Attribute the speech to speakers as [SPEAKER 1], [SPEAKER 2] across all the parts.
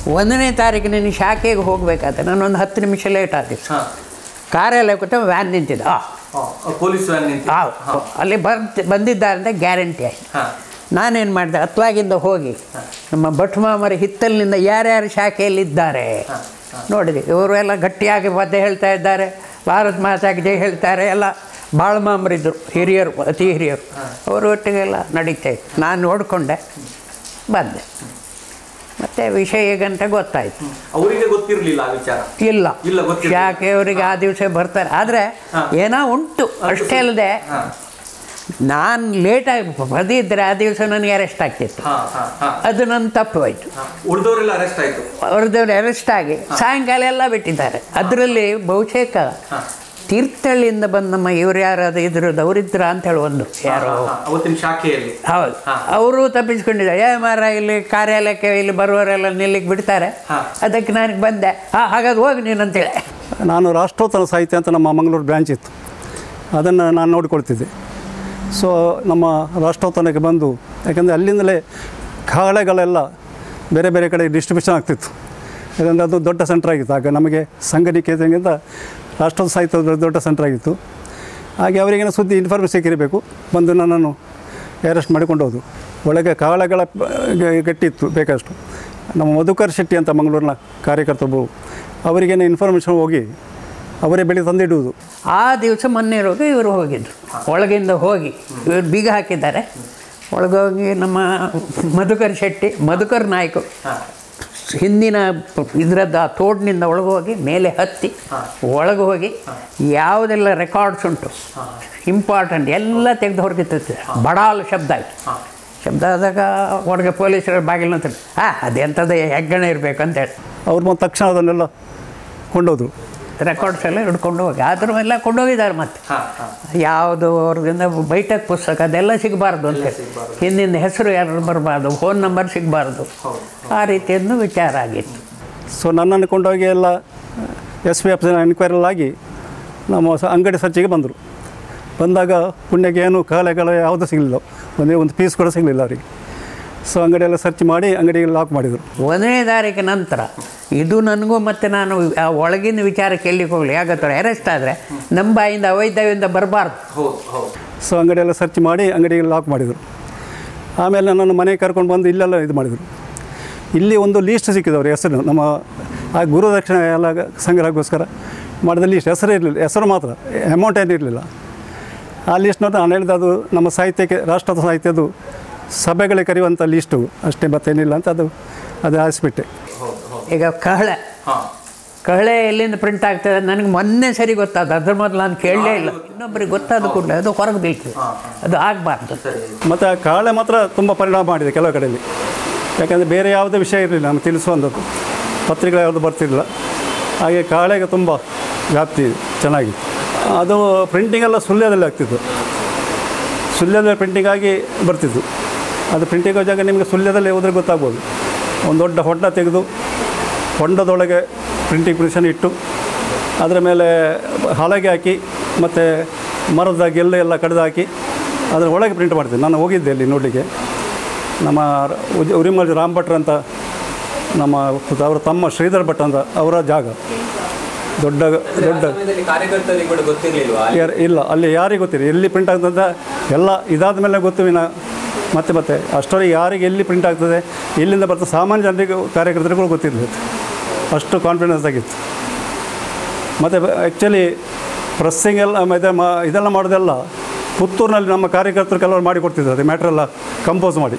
[SPEAKER 1] ಒಂದನೇ ತಾರೀಕು ನೀನು ಶಾಖೆಗೆ ಹೋಗಬೇಕಾದ್ರೆ ನಾನೊಂದು ಹತ್ತು ನಿಮಿಷ ಲೇಟ್ ಆಗಿತ್ತು
[SPEAKER 2] ಹಾಂ
[SPEAKER 1] ಕಾರಲ್ಲಿ ಕೂತ ವ್ಯಾನ್ ನಿಂತಿದ್ದ ಆ,
[SPEAKER 2] ಪೊಲೀಸ್ ವ್ಯಾನ್ ನಿಂತು
[SPEAKER 1] ಆ, ಅಲ್ಲಿ ಬಂದ್ ಬಂದಿದ್ದಾರೆ ಅಂತ ಗ್ಯಾರಂಟಿ ಆಯ್ತು
[SPEAKER 2] ಹಾಂ
[SPEAKER 1] ನಾನೇನು ಮಾಡಿದೆ ಹತ್ವಾಗಿಂದ ಹೋಗಿ ನಮ್ಮ ಭಟ್ಮಾಮರ ಹಿತ್ತಲಿನಿಂದ ಯಾರ್ಯಾರು ಶಾಖೆಯಲ್ಲಿದ್ದಾರೆ ನೋಡಿದೆ ಇವರು ಎಲ್ಲ ಗಟ್ಟಿಯಾಗಿ ಪದ್ಯ ಹೇಳ್ತಾ ಇದ್ದಾರೆ ಭಾರತ ಮಾತಾಗಿ ಜೈ ಹೇಳ್ತಾರೆ ಎಲ್ಲ ಭಾಳ ಮಾಮರಿದ್ದರು ಹಿರಿಯರು ಅತಿ ಹಿರಿಯರು ಅವರು ಒಟ್ಟಿಗೆಲ್ಲ ನಡೀತಾ ಇತ್ತು ನಾನು ನೋಡಿಕೊಂಡೆ ಬಂದೆ ಮತ್ತು ವಿಷಯ ಹೇಗಂತ ಗೊತ್ತಾಯ್ತು
[SPEAKER 2] ಅವರಿಗೆ ಗೊತ್ತಿರಲಿಲ್ಲ ಆ ವಿಚಾರ
[SPEAKER 1] ಇಲ್ಲ
[SPEAKER 2] ಇಲ್ಲ, ಗೊತ್ತಿಲ್ಲ.
[SPEAKER 1] ಶಾಖೆಯವರಿಗೆ ಆ ದಿವಸ ಬರ್ತಾರೆ ಆದರೆ
[SPEAKER 2] ಹಾ.
[SPEAKER 1] ಏನೋ ಉಂಟು ಅಷ್ಟೇ ಅಲ್ಲದೆ
[SPEAKER 2] ಹಾಂ
[SPEAKER 1] ನಾನು ಲೇಟಾಗಿ ಬಂದಿದ್ದರೆ ಆ ದಿವಸ ನನಗೆ ಅರೆಸ್ಟ್ ಆಗ್ತಿತ್ತು
[SPEAKER 2] ಹಾಂ ಹಾಂ ಹಾಂ
[SPEAKER 1] ಅದು ನನ್ನ ತಪ್ಪು ಹೋಯ್ತು
[SPEAKER 2] ಉಳಿದವರೆಲ್ಲ ಅರೆಸ್ಟ್ ಆಯಿತು
[SPEAKER 1] ಅವ್ರದ್ದವ್ರು ಅರೆಸ್ಟ್ ಆಗಿ ಸಾಯಂಕಾಲ ಎಲ್ಲ ಬಿಟ್ಟಿದ್ದಾರೆ ಅದರಲ್ಲಿ ಬಹುತೇಕ
[SPEAKER 2] ಹಾಂ
[SPEAKER 1] ತೀರ್ಥಹಳ್ಳಿಯಿಂದ ಬಂದ ನಮ್ಮ ಇವ್ರು ಯಾರಾದ್ರು ಇದ್ರದ್ದು ಅವರಿದ್ರ ಅಂತ ಹೇಳಿ ಒಂದು ಯಾರೋ
[SPEAKER 2] ಅವತ್ತಿನ ಶಾಖೆಯಲ್ಲಿ
[SPEAKER 1] ಹೌದು
[SPEAKER 2] ಹಾ.
[SPEAKER 1] ಅವರು ತಪ್ಪಿಸ್ಕೊಂಡಿದ್ದಾರೆ ಏ ಮಾರ ಇಲ್ಲಿ ಕಾರ್ಯಾಲಯಕ್ಕೆ ಇಲ್ಲಿ ಬರುವವರೆಲ್ಲ ನಿಲ್ಲಿಗೆ ಬಿಡ್ತಾರೆ
[SPEAKER 2] ಹಾ.
[SPEAKER 1] ಅದಕ್ಕೆ ನನಗೆ ಬಂದೆ ಹಾಂ ಹಾಗಾದ್ರೆ ಹೋಗಿ ನೀನು ಅಂತೇಳಿ
[SPEAKER 3] ನಾನು ರಾಷ್ಟ್ರೋತ್ತರ ಸಾಹಿತ್ಯ ಅಂತ ನಮ್ಮ ಮಂಗಳೂರು ಬ್ರಾಂಚ್ ಇತ್ತು ಅದನ್ನು ನಾನು ನೋಡಿಕೊಳ್ತಿದ್ದೆ ಸೊ ನಮ್ಮ ರಾಷ್ಟ್ರೋತ್ತರಕ್ಕೆ ಬಂದು ಯಾಕಂದರೆ ಅಲ್ಲಿಂದಲೇ ಕಾಳೆಗಳೆಲ್ಲ ಬೇರೆ ಬೇರೆ ಕಡೆ ಡಿಸ್ಟ್ರಿಬ್ಯೂಷನ್ ಆಗ್ತಿತ್ತು ಯಾಕಂದರೆ ಅದು ದೊಡ್ಡ ಸೆಂಟ್ರ್ ಆಗಿತ್ತು ಆಗ ನಮಗೆ ಸಂಘನಿಕೇತನಗಿಂತ ರಾಷ್ಟ್ರೋತ್ತರ ಸಾಹಿತ್ಯ ದೊಡ್ಡ- ದೊಡ್ಡ ಸೆಂಟ್ರ್ ಆಗಿತ್ತು ಹಾಗೆ ಅವರಿಗೇನೋ ಸುದ್ದಿ ಇನ್ಫಾರ್ಮೇಷನ್ ಸಿಕ್ಕಿರಬೇಕು ಬಂದು ನನ್ನನ್ನು ಅರೆಸ್ಟ್ ಮಾಡಿಕೊಂಡು ಹೋದು ಒಳಗೆ ಕಾಳೆಗಳ ಪ- ಗ- ಗಟ್ಟಿತ್ತು ಬೇಕಷ್ಟು ನಮ್ಮ ಮಧುಕರ್ ಶೆಟ್ಟಿ ಅಂತ ಮಂಗಳೂರಿನ ಕಾರ್ಯಕರ್ತರು ಅವರಿಗೇನು ಇನ್ಫಾರ್ಮೇಷನ್ ಹೋಗಿ ಅವರೇ ಬೆಳೆ ತಂದಿಡುವುದು
[SPEAKER 1] ಆ ದಿವಸ ಮೊನ್ನೆ ಇರೋದು ಇವರು ಹೋಗಿದ್ರು ಒಳಗಿಂದ ಹೋಗಿ ಇವರು ಬೀಗ ಹಾಕಿದ್ದಾರೆ ಒಳಗೋಗಿ ನಮ್ಮ ಮಧುಕರ್ ಶೆಟ್ಟಿ ಮಧುಕರ್ ನಾಯ್ಕು ಹಿಂದಿನ ಇದರದ್ದು ಆ ತೋಡಿನಿಂದ ಒಳಗೆ ಹೋಗಿ ಮೇಲೆ ಹತ್ತಿ ಒಳಗೆ ಹೋಗಿ ಯಾವುದೆಲ್ಲ ರೆಕಾರ್ಡ್ಸ್ ಉಂಟು ಇಂಪಾರ್ಟೆಂಟ್ ಎಲ್ಲ ತೆಗೆದು ಹೊರಗಿತ್ತು ಬಡಾಲ್ ಶಬ್ದ ಆಯಿತು ಶಬ್ದ ಆದಾಗ ಒಳಗೆ ಪೊಲೀಸರ ಬಾಗಿಲು ಅಂತ ಹಾಂ ಅದೆಂಥದ್ದು ಹೆಗ್ಗಣ ಇರಬೇಕು ಅಂತೇಳಿ
[SPEAKER 3] ಅವ್ರು ಬಂದ ತಕ್ಷಣ ಅದನ್ನೆಲ್ಲ ಕೊಂಡೋದ್ರು
[SPEAKER 1] ರೆಕಾರ್ಡ್ಸ್ ಎಲ್ಲ ಹಿಡ್ಕೊಂಡು ಹೋಗಿ ಅದ್ರ ಮೇಲೆ ಕೊಂಡೋಗಿದ್ದಾರೆ ಮತ್ತೆ
[SPEAKER 2] ಹಾಂ ಹಾಂ
[SPEAKER 1] ಯಾವುದು ಅವ್ರದಿಂದ ಬೈಟಕ್ ಪುಸ್ತಕ ಅದೆಲ್ಲ ಸಿಗಬಾರ್ದು ಅಂತ ಹಿಂದಿನ ಹೆಸರು ಯಾರು ಬರಬಾರ್ದು ಫೋನ್ ನಂಬರ್ ಸಿಗಬಾರ್ದು ಆ ರೀತಿಯನ್ನು ವಿಚಾರ ಆಗಿತ್ತು
[SPEAKER 3] ಸೊ ನನ್ನನ್ನು ಕೊಂಡೋಗಿ ಎಲ್ಲ ಎಸ್ ಪಿ ಆಫೀಸಿನ ಎನ್ಕ್ವೈರಲ್ಲಾಗಿ ನಮ್ಮ ಸ ಅಂಗಡಿ ಸರ್ಚಿಗೆ ಬಂದರು ಬಂದಾಗ ಪುಣ್ಯಕ್ಕೆ ಏನು ಕಾಲೆಗಳು ಯಾವುದೂ ಸಿಗಲಿಲ್ಲ ಒಂದೇ ಒಂದು ಪೀಸ್ ಕೂಡ ಸಿಗಲಿಲ್ಲ ಅವರಿಗೆ ಸೊ ಅಂಗಡಿಯೆಲ್ಲ ಸರ್ಚ್ ಮಾಡಿ ಅಂಗಡಿಗೆ ಲಾಕ್ ಮಾಡಿದರು
[SPEAKER 1] ಒಂದನೇ ತಾರೀಕು ನಂತರ ಇದು ನನಗೂ ಮತ್ತೆ ನಾನು ಆ ಒಳಗಿನ ವಿಚಾರ ಕೇಳಲಿಕ್ಕೆ ಹೋಗಲಿ ಯಾಕಂದ್ರೆ ಅರೆಸ್ಟ್ ಆದರೆ ನಮ್ಮ ಬಾಯಿಂದ ಅವೈಧವಿಂದ ಬರಬಾರ್ದು
[SPEAKER 2] ಹೌದು ಹೌದು
[SPEAKER 3] ಸೊ ಅಂಗಡಿಯೆಲ್ಲ ಸರ್ಚ್ ಮಾಡಿ ಅಂಗಡಿಗೆ ಲಾಕ್ ಮಾಡಿದರು ಆಮೇಲೆ ನನ್ನನ್ನು ಮನೆಗೆ ಕರ್ಕೊಂಡು ಬಂದು ಇಲ್ಲೆಲ್ಲ ಇದು ಮಾಡಿದರು ಇಲ್ಲಿ ಒಂದು ಲೀಸ್ಟ್ ಸಿಕ್ಕಿದವ್ರು ಹೆಸರು ನಮ್ಮ ಆ ಗುರುದಕ್ಷಿಣೆ ಎಲ್ಲ ಸಂಗ್ರಹಕ್ಕೋಸ್ಕರ ಮಾಡಿದ ಲೀಸ್ಟ್ ಹೆಸರು ಇರಲಿಲ್ಲ ಹೆಸರು ಮಾತ್ರ ಅಮೌಂಟ್ ಏನು ಇರಲಿಲ್ಲ ಆ ಲಿಸ್ಟ್ ನೋಡಿ ನಾನು ಹೇಳಿದ ಅದು ನಮ್ಮ ಸಾಹಿತ್ಯಕ್ಕೆ ರಾಷ್ಟ್ರದ ಸಾಹಿತ್ಯದ್ದು ಸಭೆಗಳಿಗೆ ಕರೆಯುವಂಥ ಲೀಸ್ಟು ಅಷ್ಟೇ ಮತ್ತೇನಿಲ್ಲ ಅಂತ ಅದು ಅದು ಹಾರಿಸ್ಬಿಟ್ಟೆ
[SPEAKER 1] ಈಗ ಕಹಳೆ
[SPEAKER 2] ಹಾಂ
[SPEAKER 1] ಕಹಳೆ ಎಲ್ಲಿಂದ ಪ್ರಿಂಟ್ ಆಗ್ತದೆ ನನಗೆ ಮೊನ್ನೆ ಸರಿ ಗೊತ್ತಾದ ಅದ್ರ ಮೊದಲು ನಾನು ಕೇಳಲೇ ಇಲ್ಲ ಇನ್ನೊಬ್ಬರಿಗೆ ಗೊತ್ತಾದ ಕೂಡಲೇ ಅದು ಹೊರಗೆ ಬೀಳ್ತದೆ ಅದು ಆಗಬಾರ್ದು
[SPEAKER 2] ಸರಿ
[SPEAKER 3] ಮತ್ತು ಆ ಕಾಳೆ ಮಾತ್ರ ತುಂಬ ಪರಿಣಾಮ ಮಾಡಿದೆ ಕೆಲವು ಕಡೆಯಲ್ಲಿ ಯಾಕಂದರೆ ಬೇರೆ ಯಾವುದೇ ವಿಷಯ ಇರಲಿಲ್ಲ ನಮಗೆ ತಿಳಿಸುವಂಥದ್ದು ಪತ್ರಿಕೆ ಯಾವುದು ಬರ್ತಿರಲಿಲ್ಲ ಹಾಗೆ ಕಾಳೆಗೆ ತುಂಬ ವ್ಯಾಪ್ತಿ ಚೆನ್ನಾಗಿತ್ತು ಅದು ಪ್ರಿಂಟಿಂಗ್ ಎಲ್ಲ ಸುಳ್ಯದಲ್ಲಿ ಆಗ್ತಿತ್ತು ಸುಳ್ಯದಲ್ಲಿ ಪ್ರಿಂಟಿಂಗ್ ಆಗಿ ಬರ್ತಿತ್ತು ಅದು ಪ್ರಿಂಟಿಂಗ್ ಜಾಗ ನಿಮಗೆ ಸುಳ್ಯದಲ್ಲಿ ಹೋದರೆ ಗೊತ್ತಾಗ್ಬೋದು ಒಂದು ದೊಡ್ಡ ಹೊಂಡ ತೆಗೆದು ಹೊಂಡದೊಳಗೆ ಪ್ರಿಂಟಿಂಗ್ ಮಿಷನ್ ಇಟ್ಟು ಅದರ ಮೇಲೆ ಹಲಗೆ ಹಾಕಿ ಮತ್ತು ಮರದ ಗೆಲ್ಲು ಎಲ್ಲ ಕಡ್ದು ಹಾಕಿ ಅದರ ಒಳಗೆ ಪ್ರಿಂಟ್ ಮಾಡ್ತೀನಿ ನಾನು ಹೋಗಿದ್ದೆ ಅಲ್ಲಿ ನೋಡಲಿಕ್ಕೆ ನಮ್ಮ ರ- ಉಜ್- ಉರಿಮಲ್ ರಾಮ್ ಭಟ್ರ್ ಅಂತ ನಮ್ಮ ಅವರ ತಮ್ಮ ಶ್ರೀಧರ್ ಭಟ್ ಅಂತ ಅವರ ಜಾಗ ದೊಡ್ಡ ದೊಡ್ಡ
[SPEAKER 4] ಸಮಯದಲ್ಲಿ ಕಾರ್ಯಕರ್ತರಿಗೆ ಕೂಡ ಗೊತ್ತಿರ್ಲಿಲ್ವಾ
[SPEAKER 3] ಯಾರು ಇಲ್ಲ ಅಲ್ಲಿ ಯಾರಿಗೆ ಗೊತ್ತಿಲ್ಲ ಎಲ್ಲಿ ಪ್ರಿಂಟ್ ಆಗ್ತದೆ ಎಲ್ಲ ಇದಾದ ಮೇಲೆ ಗೊತ್ತು ವಿನ ಮತ್ತೆ ಮತ್ತೆ ಅಷ್ಟರಲ್ಲಿ ಯಾರಿಗೆ ಎಲ್ಲಿ ಪ್ರಿಂಟ್ ಆಗ್ತದೆ ಎಲ್ಲಿಂದ ಬರ್ತದೆ ಸಾಮಾನ್ಯ ಜನರಿಗೆ ಕಾರ್ಯಕರ್ತರಿಗೂ ಗೊತ್ತಿರಲಿಲ್ಲ ಅಷ್ಟು ಕಾನ್ಫಿಡೆನ್ಸ್ ಆಗಿತ್ತು ಮತ್ತು ಆ್ಯಕ್ಚುಲಿ ಪ್ರೆಸ್ಸಿಂಗ್ ಎಲ್ಲ ಮತ್ತು ಮ ಇದೆಲ್ಲ ಮಾಡೋದೆಲ್ಲ ಪುತ್ತೂರಿನಲ್ಲಿ ನಮ್ಮ ಕಾರ್ಯಕರ್ತರು ಕೆಲವರು ಮಾಡಿ ಕೊಡ್ತಿದ್ರು ಅದೇ ಮ್ಯಾಟ್ರೆಲ್ಲ ಕಂಪೋಸ್ ಮಾಡಿ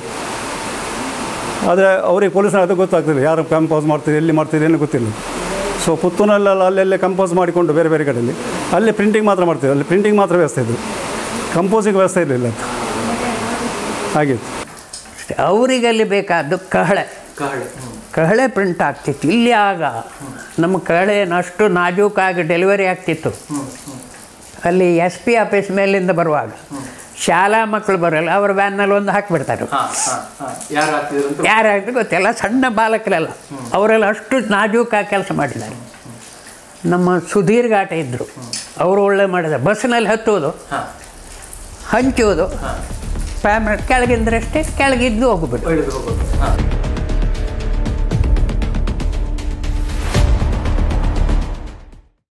[SPEAKER 3] ಆದರೆ ಅವರಿಗೆ ಪೊಲೀಸರು ಅದು ಗೊತ್ತಾಗ್ತಿಲ್ಲ ಯಾರು ಕಂಪೋಸ್ ಮಾಡ್ತೀರಿ ಎಲ್ಲಿ ಮಾಡ್ತೀರಿ ಏನು ಗೊತ್ತಿಲ್ಲ ಸೊ ಪುತ್ತೂರಿನಲ್ಲೆಲ್ಲ ಅಲ್ಲೆಲ್ಲೇ ಕಂಪೋಸ್ ಮಾಡಿಕೊಂಡು ಬೇರೆ ಬೇರೆ ಕಡೆಯಲ್ಲಿ ಅಲ್ಲಿ ಪ್ರಿಂಟಿಂಗ್ ಮಾತ್ರ ಮಾಡ್ತಿದ್ರು ಅಲ್ಲಿ ಪ್ರಿಂಟಿಂಗ್ ಮಾತ್ರ ವ್ಯವಸ್ಥೆ ಇದ್ದು ಕಂಪೋಸಿಂಗ್ ವ್ಯವಸ್ಥೆ ಇರಲಿಲ್ಲ ಅಂತ ಹಾಗಿತ್ತು
[SPEAKER 1] ಅವರಿಗಲ್ಲಿ ಬೇಕಾದ್ದು ಕಹಳೆ
[SPEAKER 2] ಕಹಳೆ ಹ್ಮ್.
[SPEAKER 1] ಕಹಳೆ ಪ್ರಿಂಟ್ ಆಗ್ತಿತ್ತು ಇಲ್ಲಿ ಆಗ ನಮ್ಮ ಕಹಳೆ ಅಷ್ಟು ನಾಜೂಕಾಗಿ ಡೆಲಿವರಿ ಆಗ್ತಿತ್ತು ಅಲ್ಲಿ ಎಸ್ ಪಿ ಆಫೀಸ್ ಮೇಲಿಂದ ಬರುವಾಗ ಶಾಲಾ ಮಕ್ಕಳು ಬರಲ್ಲ ಅವ್ರ ವ್ಯಾನ್ನಲ್ಲಿ ಒಂದು ಹಾಕಿಬಿಡ್ತಾರೆ
[SPEAKER 2] ಹಾಂ ಹಾಂ ಹಾಂ ಯಾರು ಆಗ್ತಿದ್ರು ಅಂತ
[SPEAKER 1] ಯಾರಾಗ್ತದೆ ಗೊತ್ತಿಲ್ಲ ಸಣ್ಣ ಬಾಲಕರೆಲ್ಲ ಅವರೆಲ್ಲ ಅಷ್ಟು ನಾಜೂಕಾಗಿ ಕೆಲಸ ಮಾಡಿದ್ದಾರೆ ನಮ್ಮ ಸುಧೀರ್ ಘಾಟ ಇದ್ದರು ಅವರು ಒಳ್ಳೆ ಮಾಡಿದ್ದಾರೆ ಬಸ್ಸಿನಲ್ಲಿ ಹತ್ತುವುದು
[SPEAKER 2] ಹಾಂ
[SPEAKER 1] ಹಂಚುವುದು ಪ್ಯಾಮ್ರೆಟ್ ಕೆಳಗಿಂದ್ರಷ್ಟೇ ಕೆಳಗಿದ್ದು ಹೋಗ್ಬಿಟ್ಟು
[SPEAKER 2] ಇಳಿದು ಹೋಗೋದು ಹಾಂ